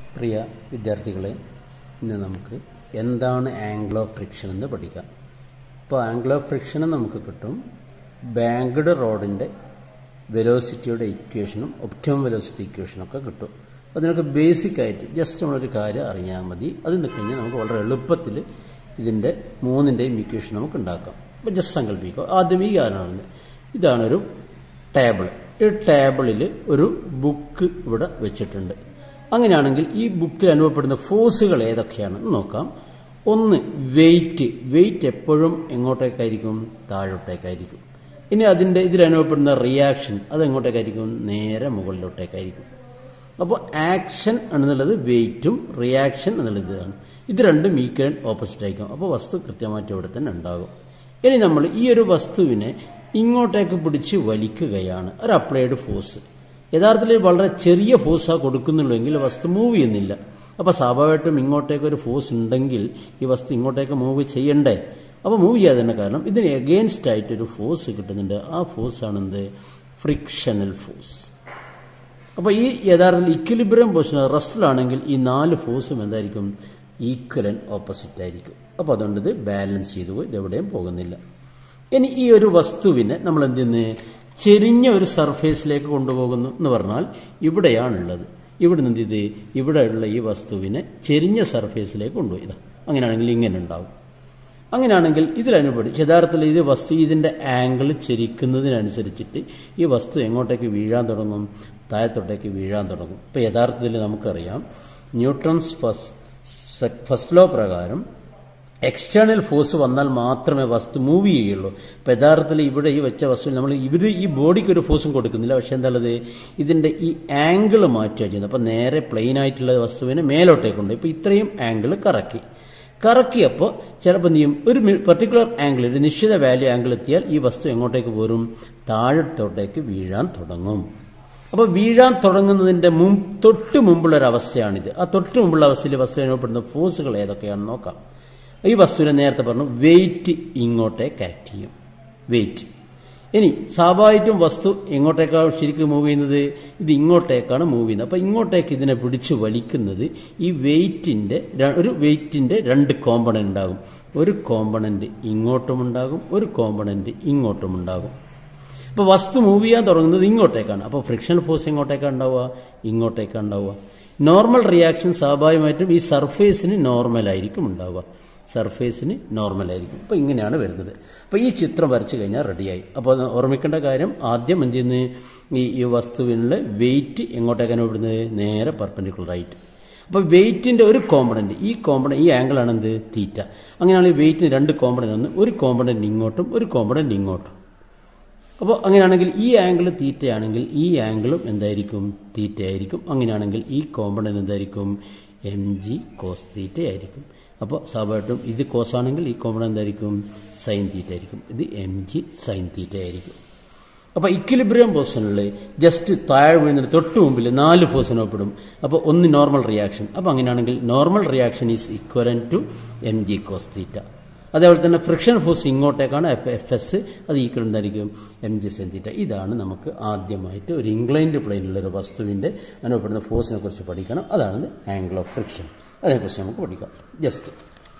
പ്രിയ വിദ്യാർത്ഥികളെ ഇന്ന് നമുക്ക് എന്താണ് ആംഗ്ലോ ഫ്രിക്ഷൻ എന്ന് പഠിക്കാം ഇപ്പോൾ ആംഗ്ലോ ഫ്രിക്ഷൻ നമുക്ക് കിട്ടും ബാങ്ക്ഡ് റോഡിൻ്റെ വെലോസിറ്റിയുടെ ഇക്വേഷനും ഒപ്റ്റം വെലോസിറ്റി ഇക്വേഷനും ഒക്കെ കിട്ടും അതിനൊക്കെ ബേസിക് ആയിട്ട് ജസ്റ്റ് നമ്മളൊരു കാര്യം അറിഞ്ഞാൽ മതി അത് കഴിഞ്ഞാൽ നമുക്ക് വളരെ എളുപ്പത്തിൽ ഇതിൻ്റെ മൂന്നിൻ്റെയും ഇക്വേഷൻ നമുക്ക് ഉണ്ടാക്കാം അപ്പോൾ ജസ്റ്റ് സങ്കല്പിക്കുക ആദ്യം ഈ കാര്യമാണ് ഇതാണൊരു ടേബിൾ ഈ ടേബിളിൽ ഒരു ബുക്ക് ഇവിടെ വെച്ചിട്ടുണ്ട് അങ്ങനെയാണെങ്കിൽ ഈ ബുക്കിൽ അനുഭവപ്പെടുന്ന ഫോഴ്സുകൾ ഏതൊക്കെയാണെന്ന് നോക്കാം ഒന്ന് വെയിറ്റ് വെയിറ്റ് എപ്പോഴും എങ്ങോട്ടേക്കായിരിക്കും താഴോട്ടേക്കായിരിക്കും ഇനി അതിൻ്റെ ഇതിൽ അനുഭവപ്പെടുന്ന റിയാക്ഷൻ അത് എങ്ങോട്ടേക്കായിരിക്കും നേരെ മുകളിലോട്ടേക്കായിരിക്കും അപ്പോൾ ആക്ഷൻ എന്നുള്ളത് വെയിറ്റും റിയാക്ഷൻ എന്നുള്ളത് ഇതാണ് ഇത് രണ്ടും ഈക്വൽ ഓപ്പോസിറ്റ് ആയിരിക്കും അപ്പോൾ വസ്തു കൃത്യമായിട്ട് ഇവിടെ തന്നെ ഉണ്ടാകും ഇനി നമ്മൾ ഈ ഒരു വസ്തുവിനെ ഇങ്ങോട്ടേക്ക് പിടിച്ച് വലിക്കുകയാണ് ഒരു അപ്ലൈഡ് ഫോഴ്സ് യഥാർത്ഥത്തിൽ വളരെ ചെറിയ ഫോഴ്സാണ് കൊടുക്കുന്നുള്ളെങ്കിൽ വസ്തു മൂവ് ചെയ്യുന്നില്ല അപ്പോൾ സ്വാഭാവികമായിട്ടും ഇങ്ങോട്ടേക്ക് ഒരു ഫോഴ്സ് ഉണ്ടെങ്കിൽ ഈ വസ്തു ഇങ്ങോട്ടേക്ക് മൂവ് ചെയ്യണ്ടേ അപ്പോൾ മൂവ് ചെയ്യാതെ തന്നെ കാരണം ഇതിന് എഗെയിൻസ്റ്റ് ആയിട്ട് ഒരു ഫോഴ്സ് കിട്ടുന്നുണ്ട് ആ ഫോഴ്സ് ആണെന്ത് ഫ്രിക്ഷണൽ ഫോഴ്സ് അപ്പോൾ ഈ യഥാർത്ഥത്തിൽ ഇക്വലിബ്രിയം പൊസിഷൻ റെസ്റ്റിലാണെങ്കിൽ ഈ നാല് ഫോഴ്സും എന്തായിരിക്കും ഈക്വലൻ ഓപ്പോസിറ്റ് ആയിരിക്കും അപ്പോൾ അതുകൊണ്ട് ഇത് ബാലൻസ് ചെയ്തു പോയി ഇതെവിടെയും പോകുന്നില്ല ഇനി ഈ ഒരു വസ്തുവിനെ നമ്മൾ എന്ത് ചെയ്യുന്നത് ചെരിഞ്ഞ ഒരു സർഫേസിലേക്ക് കൊണ്ടുപോകുന്നു എന്ന് പറഞ്ഞാൽ ഇവിടെയാണുള്ളത് ഇവിടെ നിന്ന് ഇത് ഇവിടെയുള്ള ഈ വസ്തുവിനെ ചെരിഞ്ഞ സർഫേസിലേക്ക് കൊണ്ടുപോയി ഇതാ അങ്ങനെയാണെങ്കിൽ ഇങ്ങനെ ഉണ്ടാവും അങ്ങനെയാണെങ്കിൽ ഇതിലനുപടി യഥാർത്ഥത്തിൽ ഇത് വസ്തു ഇതിൻ്റെ ആംഗിൾ ചെരിക്കുന്നതിനനുസരിച്ചിട്ട് ഈ വസ്തു എങ്ങോട്ടേക്ക് വീഴാൻ തുടങ്ങും താഴത്തോട്ടേക്ക് വീഴാൻ തുടങ്ങും ഇപ്പോൾ യഥാർത്ഥത്തിൽ നമുക്കറിയാം ന്യൂട്രൺസ് ഫസ്റ്റ് ഫസ്റ്റ് ലോ പ്രകാരം എക്സ്റ്റേണൽ ഫോഴ്സ് വന്നാൽ മാത്രമേ വസ്തു മൂവ് ചെയ്യുള്ളൂ അപ്പോൾ യഥാർത്ഥത്തിൽ ഇവിടെ ഈ വെച്ച വസ്തു നമ്മൾ ഇവർ ഈ ബോഡിക്ക് ഒരു ഫോഴ്സും കൊടുക്കുന്നില്ല പക്ഷെ എന്താണത് ഇതിൻ്റെ ഈ ആംഗിൾ മാറ്റുക ചെയ്യുന്നത് അപ്പോൾ നേരെ പ്ലെയിൻ ആയിട്ടുള്ള വസ്തുവിനെ മേലോട്ടേക്കുണ്ട് ഇപ്പോൾ ഇത്രയും ആംഗിൾ കറക്കി കറക്കിയപ്പോൾ ചിലപ്പോൾ എന്ത് ചെയ്യും ഒരു പെർട്ടിക്കുലർ ആംഗിൾ ഒരു നിശ്ചിത വാല്യൂ ആംഗിൾ എത്തിയാൽ ഈ വസ്തു എങ്ങോട്ടേക്ക് പോരും താഴത്തോട്ടേക്ക് വീഴാൻ തുടങ്ങും അപ്പോൾ വീഴാൻ തുടങ്ങുന്നതിൻ്റെ മുമ്പ് തൊട്ട് മുമ്പുള്ള ഒരു അവസ്ഥയാണിത് ആ തൊട്ട് മുമ്പുള്ള അവസ്ഥയിൽ വസ്തു അനുഭവപ്പെടുന്ന ഫോഴ്സുകൾ ഏതൊക്കെയാണെന്ന് നോക്കാം ഈ വസ്തുവിനെ നേരത്തെ പറഞ്ഞു വെയിറ്റ് ഇങ്ങോട്ടേക്ക് ആക്ട് ചെയ്യും വെയിറ്റ് ഇനി സ്വാഭാവികമായിട്ടും വസ്തു എങ്ങോട്ടേക്കാണ് ശരിക്കും മൂവ് ചെയ്യുന്നത് ഇത് ഇങ്ങോട്ടേക്കാണ് മൂവ് ചെയ്യുന്നത് അപ്പോൾ ഇങ്ങോട്ടേക്ക് ഇതിനെ പിടിച്ച് വലിക്കുന്നത് ഈ വെയിറ്റിൻ്റെ ഒരു വെയിറ്റിൻ്റെ രണ്ട് കോമ്പണൻ്റ് ഉണ്ടാകും ഒരു കോമ്പണൻ്റ് ഇങ്ങോട്ടും ഉണ്ടാകും ഒരു കോമ്പണൻ്റ് ഇങ്ങോട്ടും ഉണ്ടാകും അപ്പോൾ വസ്തു മൂവ് ചെയ്യാൻ തുടങ്ങുന്നത് ഇങ്ങോട്ടേക്കാണ് അപ്പോൾ ഫ്രിക്ഷൻ ഫോഴ്സ് എങ്ങോട്ടേക്കാണ് ഉണ്ടാവുക ഇങ്ങോട്ടേക്കാണ് ഉണ്ടാവുക നോർമൽ റിയാക്ഷൻ സ്വാഭാവികമായിട്ടും ഈ സർഫേസിന് നോർമലായിരിക്കും ഉണ്ടാവുക സർഫേസിന് നോർമലായിരിക്കും അപ്പോൾ ഇങ്ങനെയാണ് വരുന്നത് അപ്പോൾ ഈ ചിത്രം വരച്ചു കഴിഞ്ഞാൽ റെഡിയായി അപ്പോൾ ഓർമ്മിക്കേണ്ട കാര്യം ആദ്യം എന്ത് ചെയ്യുന്നത് ഈ ഈ വസ്തുവിനുള്ള വെയിറ്റ് എങ്ങോട്ടേക്കാണ് വിടുന്നത് നേരെ പെർപെൻഡിക്കുലർ ആയിട്ട് അപ്പോൾ വെയിറ്റിൻ്റെ ഒരു കോമ്പണൻറ്റ് ഈ കോമ്പണൻറ്റ് ഈ ആംഗിളാണ് എന്ത് തീറ്റ അങ്ങനെയാണെങ്കിൽ വെയിറ്റിന് രണ്ട് കോമ്പണൻറ്റ് ഒന്ന് ഒരു കോമ്പണൻറ്റ് ഇങ്ങോട്ടും ഒരു കോമ്പണൻറ്റ് ഇങ്ങോട്ടും അപ്പോൾ അങ്ങനെയാണെങ്കിൽ ഈ ആംഗിൾ തീറ്റയാണെങ്കിൽ ഈ ആംഗിളും എന്തായിരിക്കും തീറ്റയായിരിക്കും അങ്ങനെയാണെങ്കിൽ ഈ കോമ്പണൻറ്റ് എന്തായിരിക്കും എം ജി കോസ് തീറ്റ ആയിരിക്കും അപ്പോൾ സ്വാഭാവികമായിട്ടും ഇത് കോസ് ആണെങ്കിൽ ഈ കോമ്പണൻറ്റ് എന്തായിരിക്കും സൈൻ തീറ്റ ആയിരിക്കും ഇത് എം ജി സൈൻ തീറ്റ ആയിരിക്കും അപ്പോൾ ഇക്വിലിബ്രിയം പൊസിഷനിൽ ജസ്റ്റ് താഴെ വീഴുന്നതിന് തൊട്ട് മുമ്പിൽ നാല് ഫോഴ്സ് അനുഭവപ്പെടും അപ്പോൾ ഒന്ന് നോർമൽ റിയാക്ഷൻ അപ്പോൾ അങ്ങനെയാണെങ്കിൽ normal reaction is equal to M G cos theta അതേപോലെ തന്നെ ഫ്രിക്ഷൻ ഫോഴ്സ് ഇങ്ങോട്ടേക്കാണ് എഫ് എഫ് എസ് അത് ഈക്വൽ എന്തായിരിക്കും എം ജി സെൻ തീറ്റ ഇതാണ് നമുക്ക് ആദ്യമായിട്ട് ഒരു ഇംഗ്ലൈൻഡ് പ്ലെയിനുള്ള ഒരു വസ്തുവിൻ്റെ അനുഭവപ്പെടുന്ന ഫോഴ്സിനെ കുറിച്ച് പഠിക്കണം അതാണ് ആംഗിൾ ഓഫ് ഫ്രിക്ഷൻ അതിനെക്കുറിച്ച് നമുക്ക് പഠിക്കാം ജസ്റ്റ്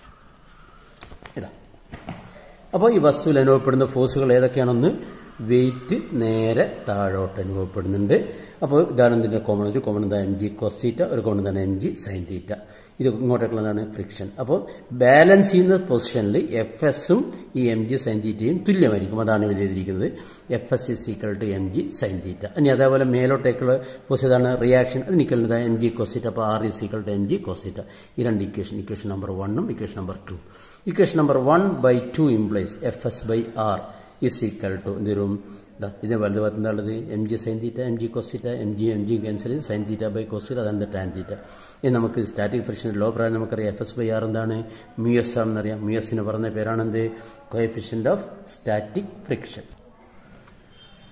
ഇതാ അപ്പോൾ ഈ വസ്തുവിൽ അനുഭവപ്പെടുന്ന ഫോഴ്സുകൾ ഏതൊക്കെയാണെന്ന് വെയിറ്റ് നേരെ താഴോട്ട് അനുഭവപ്പെടുന്നുണ്ട് അപ്പോൾ ഉദാഹരണത്തിൻ്റെ കോമൺ ഒരു കോമൺ എന്താണ് എം ജി കോസ് തീറ്റ ഒരു കോമൺ എന്താണ് എം ജി സൈൻ തീറ്റ ഇത് ഇങ്ങോട്ടേക്കുള്ളതാണ് ഫ്രിക്ഷൻ അപ്പോൾ ബാലൻസ് ചെയ്യുന്ന പൊസിഷനിൽ എഫ് എസും ഈ എം ജി സൈൻ തീറ്റയും തുല്യമായിരിക്കും അതാണ് ഇവിടെ എഴുതിയിരിക്കുന്നത് F S is equal to M G sine theta ഇനി അതേപോലെ മേലോട്ടേക്കുള്ള ഫോഴ്സ് ഇതാണ് റിയാക്ഷൻ അതിന് equal M G cos theta അപ്പോൾ R is equal to M G cos theta ഈ രണ്ട് ഇക്വേഷൻ ഇക്വേഷൻ നമ്പർ വണ്ണും equation number two equation number one by two implies F S by R is equal to എന്തൊരും ഇതിന് വലത് ഭാഗത്ത് എന്താണുള്ളത് M G sine theta M G cos theta M G M G cancel ചെയ്ത് sine theta by cos theta അതാണ് tan തീറ്റ ഇനി നമുക്ക് static friction law പ്രകാരം നമുക്കറിയാം എഫ് എസ് ബൈ ആർ എന്താണ് മ്യു എസ് ആണെന്നറിയാം മ്യു എസിന് പറഞ്ഞ പേരാണെന്ത് കോയഫിഷ്യൻ്റ് ഓഫ് സ്റ്റാറ്റിക് ഫ്രിക്ഷൻ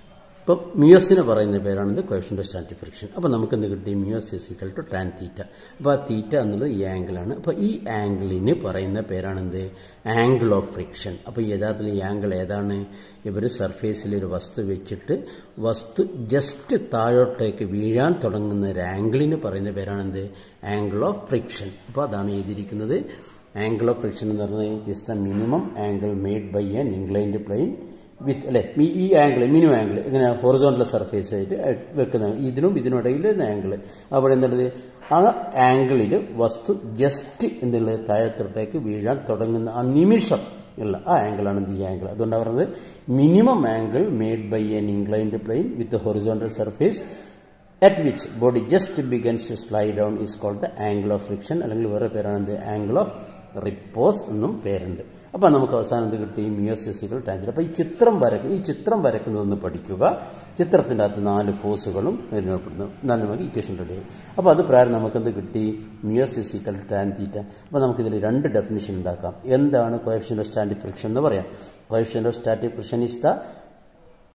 അപ്പം മ്യൂസിന് പറയുന്ന പേരാണിത് കോഫിഷ്യൻ്റ് ഓഫ് സ്റ്റാറ്റിക് ഫ്രിക്ഷൻ അപ്പോൾ നമുക്ക് എന്ത് കിട്ടി mu S is equal to tan theta അപ്പോൾ ആ തീറ്റ എന്നുള്ളത് ഈ ആംഗിളാണ് അപ്പോൾ ഈ ആംഗിളിന് പറയുന്ന പേരാണെന്ത് ആംഗിൾ ഓഫ് ഫ്രിക്ഷൻ അപ്പോൾ യഥാർത്ഥത്തിൽ ഈ ആംഗിൾ ഏതാണ് ഇവർ സർഫേസിൽ ഒരു വസ്തു വെച്ചിട്ട് വസ്തു ജസ്റ്റ് താഴോട്ടേക്ക് വീഴാൻ തുടങ്ങുന്ന ഒരു ആംഗിളിന് പറയുന്ന പേരാണെന്ത് ആംഗിൾ ഓഫ് ഫ്രിക്ഷൻ അപ്പോൾ അതാണ് എഴുതിയിരിക്കുന്നത് ആംഗിൾ ഓഫ് ഫ്രിക്ഷൻ എന്ന് പറയുന്നത് is the minimum angle made by an inclined plane with അല്ലെ ഈ ആംഗിൾ മിനിമം ആംഗിൾ ഇങ്ങനെ ഹൊറിസോണ്ടൽ സർഫേസ് ആയിട്ട് വെക്കുന്ന ഇതിനും ഇതിനും ഇടയിൽ ആംഗിൾ അവിടെ എന്നുള്ളത് ആ ആംഗിളിൽ വസ്തു ജസ്റ്റ് എന്നുള്ളത് താഴത്തോട്ടേക്ക് വീഴാൻ തുടങ്ങുന്ന ആ നിമിഷം ഉള്ള ആ ആംഗിളാണ് ഈ ആംഗിൾ അതുകൊണ്ടാണ് പറയുന്നത് minimum angle made by an inclined plane with horizontal surface at which body just begins to slide down is called the angle of friction അല്ലെങ്കിൽ വേറെ പേരാണ് ആംഗിൾ ഓഫ് റിപ്പോസ് എന്നും പേരുണ്ട് അപ്പോൾ നമുക്ക് അവസാനം എന്ത് കിട്ടി മിയോസിസികൾ ടാഞ്ചർ അപ്പോൾ ഈ ചിത്രം വരയ്ക്കുന്ന ഈ ചിത്രം വരയ്ക്കുന്നതൊന്ന് പഠിക്കുക ചിത്രത്തിൻ്റെ അകത്ത് നാല് ഫോഴ്സുകളും നിർണ്ണയപ്പെടുന്നു നാല് നമുക്ക് ഇക്വേഷൻ റെഡി അപ്പോൾ അത് പ്രകാരം നമുക്കെന്ത് കിട്ടി മിയോസിസിക്കൽ ടാൻ തീറ്റ അപ്പോൾ നമുക്കിതിൽ രണ്ട് ഡെഫിനിഷൻ ഉണ്ടാക്കാം എന്താണ് കോയഫിഷ്യൻ ഓഫ് സ്റ്റാൻഡിക് ഫ്രിക്ഷൻ എന്ന് പറയാം coefficient of static friction is the